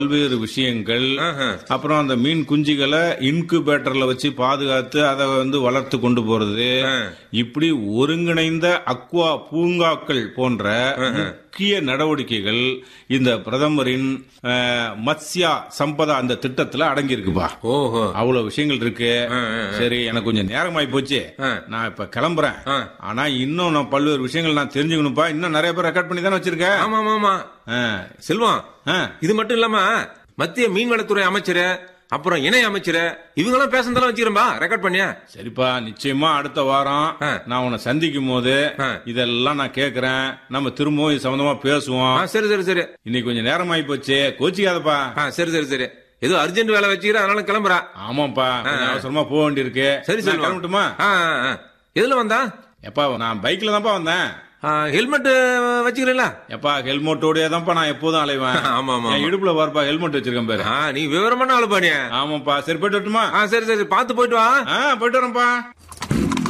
பல்வேறு விஷயங்கள் ஆஹா. அப்புறம் அந்த மீன் குஞ்சுகளை இன்குபேட்டர்ல வச்சு பாதுகாத்து அதை வந்து வளர்த்து கொண்டு போறது ஆ. இப்படி ஒருங்கிணைந்த அக்வா பூங்காக்கள் போன்ற முக்கிய நடவடிக்கைகள் இந்த பிரதமரின் அஹ், மத்ஸ்யா சம்பதா அந்த திட்டத்துல அடங்கியிருக்குப்பா ஓஹோ அவ்வளவு விஷயங்கள் இருக்கு ஆ, ஆ, சரி எனக்கு கொஞ்சம் நேரமாயி போச்சு ஆ. நான் இப்ப கிளம்புறேன் ஆ. ஆனா இன்னும் நான் பல்வேறு விஷயங்கள் நான் தெரிஞ்சுக்கணும்ப்பா இன்னும் நிறைய பேர் ரெக்கார்ட் பண்ணி தானே வச்சிருக்கேன் ஆமா ஆமா ஆமா ஆ. செல்வம் ஆ. இது மட்டும் இல்லாம மத்திய மீன்வளத்துறை அமைச்சர் அப்புறம் இணை அமைச்சர் இவங்கெல்லாம் பேசுனதெல்லாம் வச்சுக்கிறேன்பா ரெக்கார்ட் பண்ணியா சரிப்பா நிச்சயமா அடுத்த வாரம் ஆ. நான் உன்னை சந்திக்கும் போது ஆ. இதெல்லாம் நான் கேக்குறேன் நம்ம திரும்பவும் இது சம்பந்தமா பேசுவோம் ஆ, சரி சரி சரி இன்னைக்கு கொஞ்சம் நேரமாயி போச்சு கோச்சிக்காதப்பா ஆ சரி சரி சரி ஏதோ அர்ஜென்ட் வேலை வச்சுக்கிற அதனால கிளம்புறா ஆமாப்பா கொஞ்சம் அவசரமா போக வேண்டியிருக்கு சரி நான் சரி கிளம்பட்டுமா ஆ ஆ, ஆ. எதுல வந்தா எப்பா நான் பைக்ல தான்ப்பா வந்தேன் ஹெல்மெட் வச்சுக்கிறீங்களா எப்பா ஹெல்மெட்டோடய தான்ப்பா நான் எப்போதும் அலைவேன் ஆமா, ஆமா, என் இடுப்புல வரப்பா ஹெல்மெட் வச்சிருக்கேன் பாரு ஆ நீ விவரமான ஆளு பாடியா ஆமாப்பா சரி போயிட்டு வரட்டுமா ஆ சரி சரி பார்த்து போயிட்டு வா ஆ போயிட்டு வரேன்ப்பா